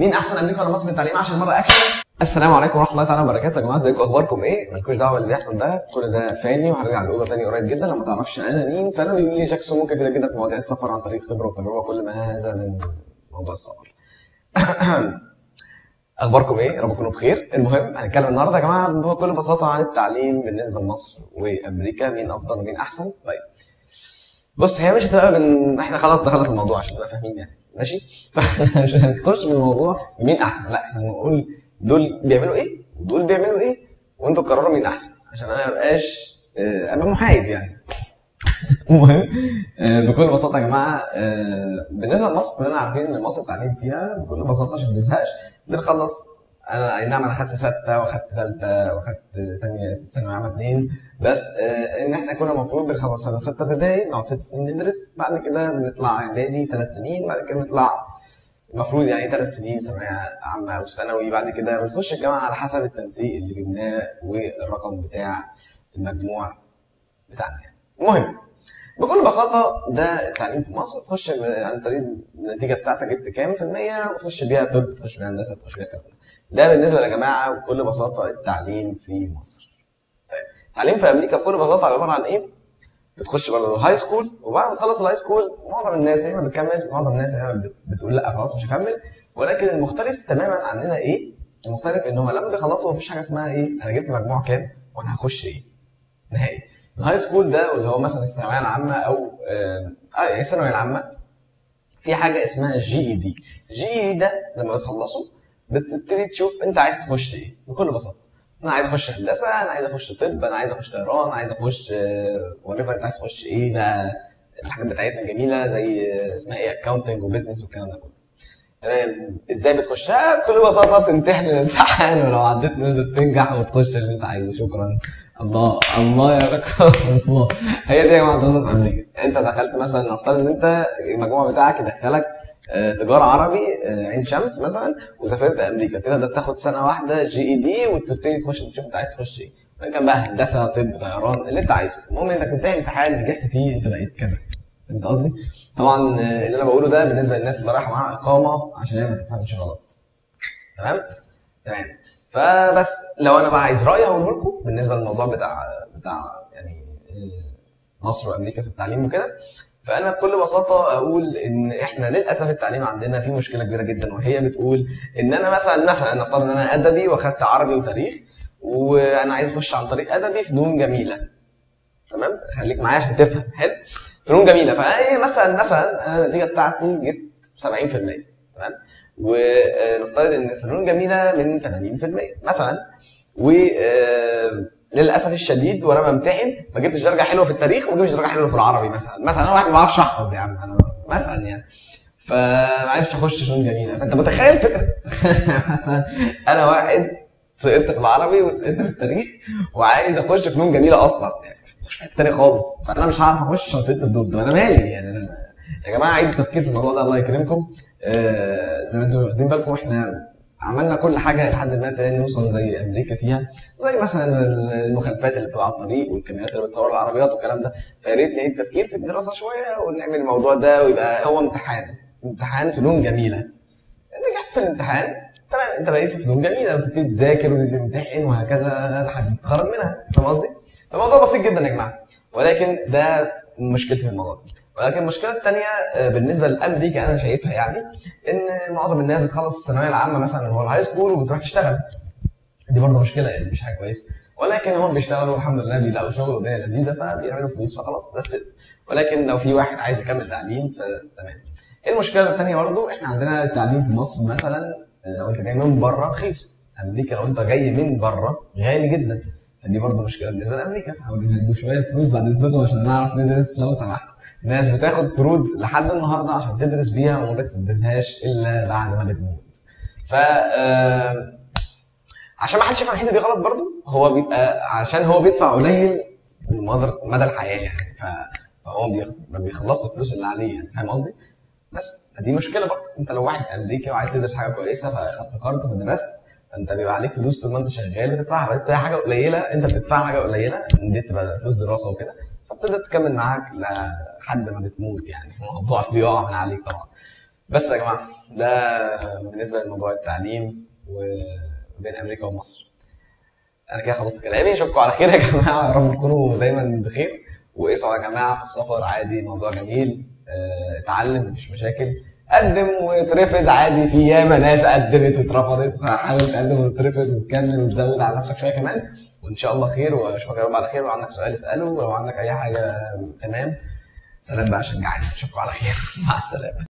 مين احسن امريكا ولا مصر في التعليم عشان مره اكشن السلام عليكم ورحمه الله تعالى وبركاته يا جماعه ازيكم اخباركم ايه مالكوش دعوه باللي بيحصل ده كل ده فاني وهرجع الاوضه تاني قريب جدا لما تعرفش انا مين فانا بيقول لي جاكسون ممكن يفيدك جدا في مواضيع السفر عن طريق خبره وتجربه كل ما هذا من موضوع السفر اخباركم ايه؟ يا رب تكونوا بخير المهم هنتكلم النهارده يا جماعه بكل بساطه عن التعليم بالنسبه لمصر وامريكا مين افضل ومين احسن طيب بص هي مش هتبقى من احنا خلاص دخلنا في الموضوع عشان نبقى فاهمين يعني ماشي فاحنا مش هنخش في الموضوع مين احسن لا احنا هنقول دول بيعملوا ايه ودول بيعملوا ايه وانتوا قرروا مين احسن عشان انا ما ابقاش آه، ابقى محايد يعني المهم آه، بكل بساطه يا جماعه آه، بالنسبه لمصر كلنا عارفين ان مصر التعليم فيها بكل بساطه عشان ما نزهقش بنخلص انا اي نعم انا خدت سته واخدت ثالثه واخدت ثانيه ثانويه عامه اثنين بس آه، ان احنا كنا المفروض بنخلص سنه سته ابتدائي نقعد ست سنين ندرس بعد كده بنطلع اعدادي ثلاث سنين بعد كده بنطلع المفروض يعني ثلاث سنين ثانويه عامه او ثانوي بعد كده بنخش الجامعه على حسب التنسيق اللي جبناه والرقم بتاع المجموع بتاعنا يعني. المهم بكل بساطة ده التعليم في مصر تخش عن طريق النتيجة بتاعتك جبت كام في المية وتخش بيها طب تخش بيها هندسة تخش بيها كلام ده بالنسبة يا جماعة بكل بساطة التعليم في مصر. طيب التعليم في أمريكا بكل بساطة عبارة عن إيه؟ بتخش برضه الهاي سكول وبعد ما تخلص الهاي سكول معظم الناس يا اما بتكمل معظم الناس يا اما بت- بتقول لا خلاص مش هكمل ولكن المختلف تماما عننا ايه؟ المختلف ان هم لما بيخلصوا مفيش حاجه اسمها ايه؟ انا جبت مجموع كام وانا هخش ايه؟ نهائي. الهاي سكول ده اللي هو مثلا الثانويه العامه او اه آه، يعني الثانويه العامه في حاجه اسمها جي اي دي جي اي ده لما بتخلصه بتبتدي تشوف انت عايز تخش ايه بكل بساطه انا عايز اخش هندسه انا عايز اخش طب انا عايز اخش طيران عايز اخش وريفر انت عايز تخش ايه بقى الحاجات بتاعتنا الجميله زي آه، اسمها ايه اكونتنج وبزنس والكلام ده كله تمام ازاي بتخشها بكل بساطه بتمتحن الامتحان ولو عديت تقدر تنجح وتخش اللي انت عايزه شكرا الله الله يا رقم الله هي دي يا جماعه دراسه في امريكا انت دخلت مثلا نفترض ان انت المجموع بتاعك يدخلك آه، تجاره عربي آه، عين شمس مثلا وسافرت امريكا تقدر تاخد سنه واحده جي اي دي وتبتدي تخش تشوف انت عايز تخش ايه كان بقى هندسه طب طيران اللي انت عايزه المهم انك تمتحن امتحان نجحت فيه انت بقيت كذا فهمت قصدي؟ طبعا آه، اللي انا بقوله ده بالنسبه للناس اللي رايحه معاها اقامه عشان هي ما تفهمش غلط تمام؟ تمام فبس لو انا بقى عايز رايي هقوله لكم بالنسبه للموضوع بتاع بتاع يعني آه، مصر وامريكا في التعليم وكده فانا بكل بساطه اقول ان احنا للاسف التعليم عندنا فيه مشكله كبيره جدا وهي بتقول ان انا مثلا مثلا نفترض ان انا ادبي واخدت عربي وتاريخ وانا عايز اخش عن طريق ادبي فنون جميله تمام خليك معايا عشان تفهم حلو فنون جميله فايه مثلا مثلا انا النتيجه بتاعتي جبت 70% تمام ونفترض ان فنون جميله من 80% مثلا و آه، للاسف الشديد وانا بمتحن ما جبتش درجه حلوه في التاريخ وما جبتش درجه حلوه في العربي مثلا مثلا انا واحد ما بعرفش احفظ يا عم انا مثلا يعني فما عرفتش اخش فنون جميله فانت متخيل الفكره مثلا انا واحد سقطت في العربي وسقطت في التاريخ وعايز اخش فنون جميله اصلا يعني مش في حته تاني خالص فانا مش هعرف اخش عشان سقطت في دول طب انا مالي يعني أنا يا جماعه عيدوا التفكير في الموضوع ده الله يكرمكم آه زي ما انتم واخدين بالكم احنا عملنا كل حاجه لحد ما تاني نوصل زي امريكا فيها زي مثلا المخالفات اللي بتبقى على الطريق والكاميرات اللي بتصور العربيات والكلام ده فيا ريت نعيد التفكير في الدراسه شويه ونعمل الموضوع ده ويبقى هو امتحان امتحان فنون جميله نجحت في الامتحان تمام انت بقيت في فنون جميله وتبتدي تذاكر وتمتحن وهكذا لحد ما تتخرج منها فاهم قصدي؟ الموضوع بسيط جدا يا جماعه ولكن ده مشكلتي في الموضوع ده ولكن المشكله الثانيه بالنسبه لامريكا انا شايفها يعني ان معظم الناس بتخلص الثانويه العامه مثلا اللي هو الهاي سكول وبتروح تشتغل دي برضه مشكله يعني مش حاجه كويسه ولكن هم بيشتغلوا الحمد لله بيلاقوا شغل والدنيا لذيذه فبيعملوا فلوس فخلاص ذاتس ات ولكن لو في واحد عايز يكمل تعليم فتمام المشكله الثانيه برضه احنا عندنا التعليم في مصر مثلا لو انت جاي من بره رخيص امريكا لو انت جاي من بره غالي جدا فدي برضه مشكله بالنسبه لامريكا حاولوا يهدوا شويه الفلوس بعد اذنكم عشان نعرف ندرس لو سمحت الناس بتاخد قروض لحد النهارده عشان تدرس بيها وما بتسددهاش الا بعد ما بتموت ف آه، عشان ما حدش يفهم الحته دي غلط برضه هو بيبقى عشان هو بيدفع قليل مدى مدى الحياه يعني ف... فهو بيخ... ما بيخلصش الفلوس اللي عليه يعني فاهم قصدي؟ بس دي مشكله برضه انت لو واحد امريكي وعايز تدرس حاجه كويسه فاخدت قرض فدرست فانت بيبقى عليك فلوس طول ما انت شغال بتدفعها بتدفع حاجه قليله انت بتدفع حاجه قليله دي بتبقى فلوس دراسه وكده فبتقدر تكمل معاك لحد ما بتموت يعني الموضوع بيقع من عليك طبعا بس يا جماعه ده بالنسبه لموضوع التعليم وبين امريكا ومصر انا كده خلصت كلامي اشوفكم على خير يا جماعه يا رب تكونوا دايما بخير واسعوا يا جماعه في السفر عادي موضوع جميل آه، اتعلم مفيش مشاكل قدم واترفض عادي في ياما ناس قدمت واترفضت فحاول تقدم وتترفض وتكمل وتزود على نفسك شويه كمان وان شاء الله خير واشوفك يا رب على خير ولو عندك سؤال اساله ولو عندك اي حاجه تمام سلام بقى شجعني اشوفكم على خير مع السلامه